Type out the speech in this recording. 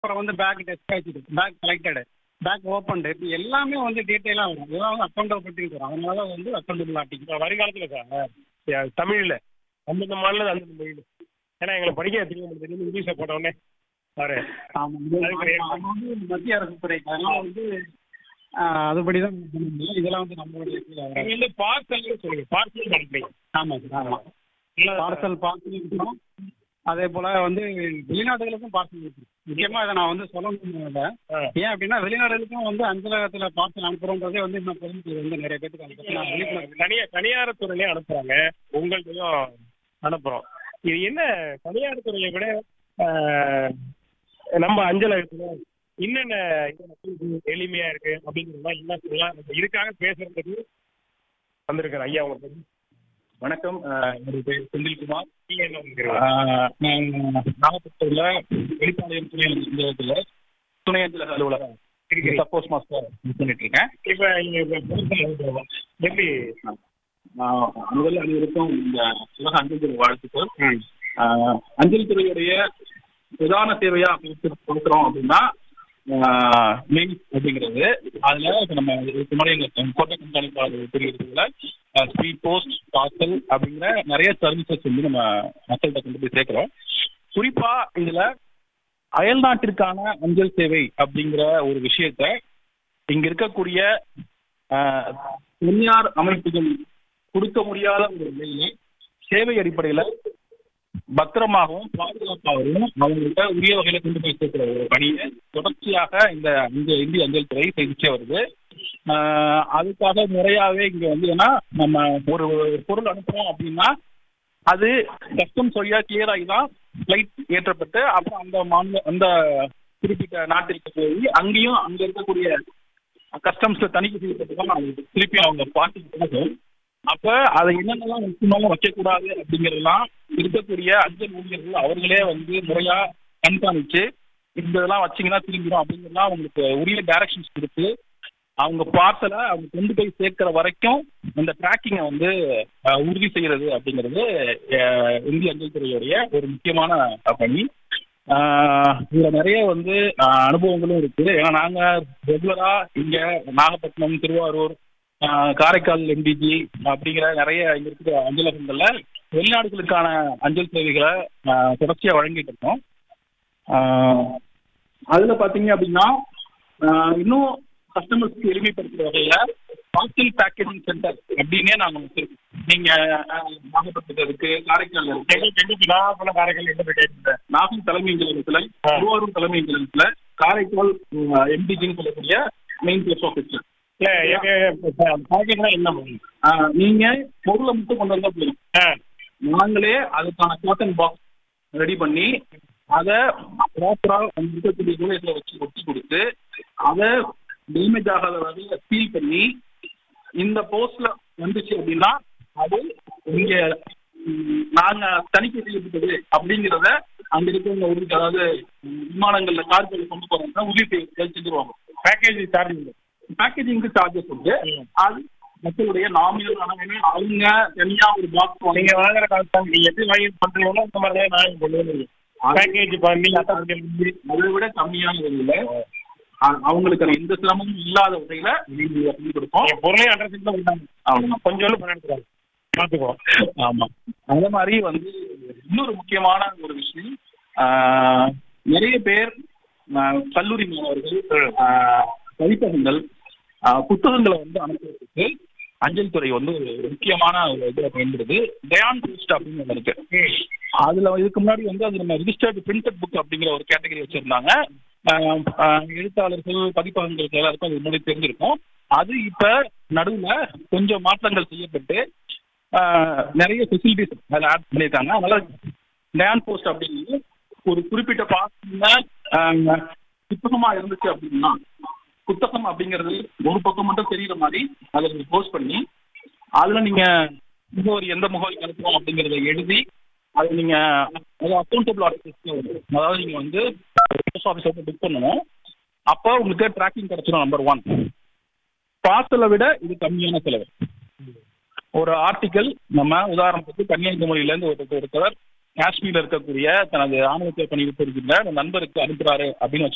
அப்புறம் வந்து bag test ஆயிடுச்சு பேக் கலெக்டடு பேக் ஓப்பன்டு இப்படி எல்லாமே வந்து டீட்டெயிலாக வரும் இதெல்லாம் வந்து அக்கௌண்டபிலிட்டின்னு வரும் அதனால தான் வந்து அக்கௌண்டபிள் ஆர்டிகல் இப்போ வருங்காலத்தில் சார் தமிழில் அந்தந்த மாநிலம் அந்தந்த மொழியில் ஏன்னா எங்களை படிக்க தெரிய முடியாது இங்கிலீஷில் போட்ட உடனே பாரு ஆமாம் இது அது கிடையாது. ஆமா, அது வந்து மத்திய அரசு துறை அதனால வந்து ஆஹ், அதுபடி தான் பண்ண முடியும் இதெல்லாம் வந்து நம்மளுடைய கீழே வராது. நீங்க வந்து பார்சல் சொல்லுங்க பார்சல் அனுப்புறீங்க ஆமாம் சார் ஆமாம் பார்சல் பார்சல் இருக்கணும் அதே போல் வந்து வெளிநாடுகளுக்கும் பார்சல் இருக்கு முக்கியமாக இதை நான் வந்து சொல்லணும் இல்லை ஆ. ஏன் அப்படின்னா வெளிநாடுகளுக்கும் வந்து அஞ்சலகத்தில் பார்சல் அனுப்புறோன்றதே வந்து இன்னும் பொதுமக்கள் வந்து நிறைய பேருக்கு அதை பற்றி நான் விழிப்புணர்வு தனியார் தனியார் துறையிலே அனுப்புறாங்க உங்கள்கிட்டயும் அனுப்புறோம் இது என்ன தனியார் துறையை விட ஆஹ், நம்ம அஞ்சலகத்துல என்னென்ன இது எளிமையா இருக்கு அப்படிங்கிறதெல்லாம் என்ன சொல்லலாம் நம்ம இதுக்காக பேசுறதுக்கு வந்திருக்கிறேன் ஐயா உங்க பேரு? வணக்கம் ஆஹ், என்னுடைய பேர் செந்தில்குமார் நீங்க என்ன வந்துருக்கீங்க ஆஹ், நான் நாகப்பட்டினத்தில் வெளிப்பாளையம் துணை அலுவலகத்தில் துணை அஞ்சலக அலுவலகம் சப்போஸ் மாஸ்டர் பண்ணிட்டு இருக்கேன் இப்ப இங்க இப்ப புதுசா வந்து எப்படி ஆஹ், முதல்ல அனைவருக்கும் இந்த உலக அஞ்சல் துறை வாழ்த்துக்கள் ஆஹ், அஞ்சல் துறையுடைய பிரதான சேவையா கொடுக்குறோம் அப்படின்னா மெயில் அப்படிங்கிறது அதுல இப்ப நம்ம இதுக்கு முன்னாடி எங்க கோட்டை கண்காணிப்பாளர் தெரிவிக்கிறதுல ஸ்பீட் போஸ்ட் பார்சல் அப்படிங்கிற நிறைய சர்வீசஸ் வந்து நம்ம மக்கள்கிட்ட கொண்டு போய் சேர்க்கிறோம் குறிப்பா இதுல அயல்நாட்டிற்கான அஞ்சல் சேவை அப்படிங்கிற ஒரு விஷயத்த இங்க இருக்கக்கூடிய ஆஹ், தனியார் அமைப்புகள் கொடுக்க முடியாத ஒரு நிலையில சேவை அடிப்படையில பத்திரமாகவும் பாதுகாப்பாகவும் அவங்கள்ட்ட உரிய வகையில கொண்டு போய் சேர்க்கிற ஒரு பணியை தொடர்ச்சியாக இந்த இந்த இந்திய அஞ்சல் துறை செஞ்சுட்டே வருது ஆஹ் அதுக்காக முறையாவே இங்க வந்து ஏன்னா நம்ம ஒரு ஒரு பொருள் அனுப்புறோம் அப்படின்னா அது கஸ்டம்ஸ் வழியா கிளியர் ஆகி தான் ஃபிளைட் ஏற்றப்பட்டு அப்புறம் அந்த மாநில அந்த குறிப்பிட்ட நாட்டிற்கு போய் அங்கேயும் அங்க இருக்கக்கூடிய கஸ்டம்ஸ்ல தணிக்கை செய்யப்பட்டு தான் அது திருப்பி அவங்க பார்த்துட்டு போகும் அப்ப அதை என்னென்னலாம் முக்கியமாக வைக்கக்கூடாது அப்படிங்கறதெல்லாம் இருக்கக்கூடிய அஞ்சல் ஊழியர்கள் அவர்களே வந்து முறையா கண்காணிச்சு இந்த இதெல்லாம் வச்சீங்கன்னா திரும்பிடும் அப்படிங்கிறதெல்லாம் அவங்களுக்கு உரிய டைரக்ஷன்ஸ் கொடுத்து அவங்க பார்சலை அவங்க கொண்டு போய் சேர்க்கிற வரைக்கும் இந்த ட்ராக்கிங்கை வந்து அஹ், உறுதி செய்யறது அப்படிங்கிறது அஹ், இந்திய அஞ்சல் துறையுடைய ஒரு முக்கியமான அஹ், பணி ஆஹ் இதுல நிறைய வந்து ஆஹ் அனுபவங்களும் இருக்கு ஏன்னா நாங்க ரெகுலரா இங்க நாகப்பட்டினம் திருவாரூர் ஆஹ் காரைக்கால் எம்டிஜி அப்படிங்கிற நிறைய இங்க இருக்கிற அஞ்சலகங்கள்ல வெளிநாடுகளுக்கான அஞ்சல் சேவைகளை ஆஹ் தொடர்ச்சியா வழங்கிட்டு இருக்கோம் ஆஹ் அதுல பாத்தீங்க அப்படின்னா ஆஹ் இன்னும் கஸ்டமர்ஸ்க்கு எளிமைப்படுத்துற வகையில பார்சல் பேக்கேஜிங் சென்டர் அப்படின்னே நாங்க வச்சிருக்கோம் நீங்க ஆஹ் நாகப்பட்டினத்துல இருக்கு காரைக்கால் இருக்கு எங்களுக்கு எங்களுக்கு நான் பண்ண காரைக்கால் எங்க போய் கேட்டுருந்தேன் நாகூர் தலைமை அஞ்சலகத்துல ஆ. திருவாரூர் தலைமை அஞ்சலகத்துல காரைக்கால் எம்டிஜின்னு சொல்லக்கூடிய மெயின் போஸ்ட் ஆஃபீஸ்ல இல்ல எங்க பேக்கேஜ்னா என்ன பண்ணுங்க நீங்க பொருளை மட்டும் கொண்டு வந்தா போதும் ஆ நாங்களே அதுக்கான காட்டன் பாக்ஸ் ரெடி பண்ணி அதை ப்ராப்பரா அந்த இருக்கக்கூடிய ஊழியர்களை வச்சு ஒட்டி கொடுத்து அதை டேமேஜ் ஆகாத வகையில சீல் பண்ணி இந்த போஸ்ட்ல வந்துச்சு அப்படின்னா அது இங்க ம், நாங்க தணிக்கை செய்யப்பட்டது அப்படிங்கிறத அங்க இருக்கிறவங்க உறுதி அதாவது ம், விமானங்கள்ல கார்கள் கொண்டு போறாங்கன்னா உறுதி செய்ய செஞ்சுருவாங்க பேக்கேஜ் சார்ஜ் இல்லை பேக்கேஜிங்க்கு சார்ஜஸ் உண்டு ம். அது மக்களுடைய நாமினல் ஆனவங்க அவங்க தனியா ஒரு பாக்ஸ் வாங்கி நீங்க வாங்குற காசு நீங்க எப்படி வாங்கி பண்றீங்களோ அந்த மாதிரி தான் நான் கொண்டு வந்து பேக்கேஜ் பண்ணி அட்டை அதை விட கம்மியான விலையில அ- அவங்களுக்கு எந்த சிரமமும் இல்லாத வகையில நீங்க பண்ணி கொடுப்போம் என் பொருளையும் அட்ரஸ் தான் விட்டாங்க அவ்வளவுதான். கொஞ்சம் பண்ணிருக்காங்க பார்த்துக்குவோம் ஆமா அதே மாதிரி வந்து இன்னொரு முக்கியமான ஒரு விஷயம் ஆஹ், நிறைய பேர் ஆஹ், கல்லூரி மாணவர்கள் ஆஹ், பதிப்பகங்கள் ஆஹ், புத்தகங்களை வந்து அனுப்புறதுக்கு அஞ்சல் துறை வந்து ஒரு முக்கியமான ஒரு இதை பயன்படுது டயான் போஸ்ட் அப்படின்னு ஒன்று இருக்கு அதுல இதுக்கு முன்னாடி வந்து அது நம்ம ரிஜிஸ்டர்டு பிரிண்டட் புக் அப்படிங்கிற ஒரு கேட்டகரி வச்சிருந்தாங்க ஆஹ் ஆஹ் எழுத்தாளர்கள் பதிப்பகங்களுக்கு எல்லாருக்கும் அது முன்னாடி தெரிஞ்சிருக்கும் அது இப்ப நடுவுல கொஞ்சம் மாற்றங்கள் செய்யப்பட்டு ஆஹ் நிறைய ஃபெசிலிட்டிஸ் அதில் ஆட் பண்ணியிருக்காங்க அதனால டேன் போஸ்ட் அப்படிங்கிறது ஒரு குறிப்பிட்ட பாசன புத்தகமா இருந்துச்சு அப்படின்னா புத்தகம் அப்படிங்கிறது ஒரு பக்கம் மட்டும் தெரியுற மாதிரி அதை நீங்க போஸ்ட் பண்ணி அதுல நீங்க முகவரி எந்த முகவரிக்கு அனுப்புறோம் அப்படிங்கறத எழுதி அது நீங்க அது அக்கௌண்டபிள் ஆர்டிஸ்ட் அதாவது நீங்க வந்து போஸ்ட் ஆஃபீஸ் புக் பண்ணணும் அப்போ உங்களுக்கு ட்ராக்கிங் கிடைச்சிடும் நம்பர் ஒன் பார்சலை விட இது கம்மியான செலவு ஒரு ஆர்டிக்கல் நம்ம உதாரணத்துக்கு கன்னியாகுமரியில இருந்து ஒரு ஒருத்தர் காஷ்மீர்ல இருக்கக்கூடிய தனது ஆணுவத்தை பணிபுரிகின்ற நண்பருக்கு அனுப்புறாரு அப்படின்னு வச்சு